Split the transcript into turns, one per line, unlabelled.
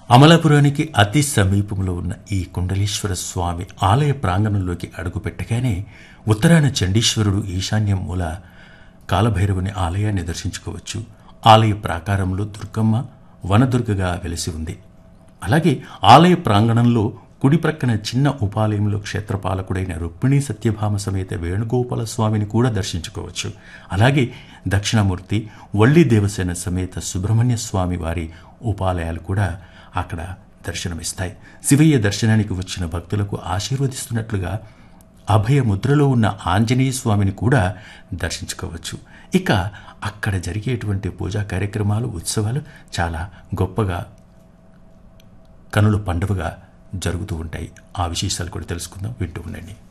అమలాపురానికి అతి సమీపంలో ఉన్న ఈ కుండలీశ్వర స్వామి ఆలయ ప్రాంగణంలోకి అడుగుపెట్టగానే ఉత్తరాన చండీశ్వరుడు ఈశాన్యం మూల కాలభైరవుని ఆలయాన్ని దర్శించుకోవచ్చు ఆలయ ప్రాకారంలో దుర్గమ్మ వనదుర్గగా వెలిసి ఉంది అలాగే ఆలయ ప్రాంగణంలో కుడి ప్రక్కన చిన్న ఉపాలయంలో క్షేత్రపాలకుడైన రుక్మిణీ సత్యభామ సమేత వేణుగోపాల స్వామిని కూడా దర్శించుకోవచ్చు అలాగే దక్షిణామూర్తి వల్లి దేవసేన సమేత సుబ్రహ్మణ్య స్వామి వారి ఉపాలయాలు కూడా అక్కడ దర్శనమిస్తాయి శివయ్య దర్శనానికి వచ్చిన భక్తులకు ఆశీర్వదిస్తున్నట్లుగా అభయ ముద్రలో ఉన్న ఆంజనేయ స్వామిని కూడా దర్శించుకోవచ్చు ఇక అక్కడ జరిగేటువంటి పూజా కార్యక్రమాలు ఉత్సవాలు చాలా గొప్పగా కనుల పండుగగా జరుగుతూ ఉంటాయి ఆ విశేషాలు కూడా తెలుసుకుందాం వింటూ ఉండండి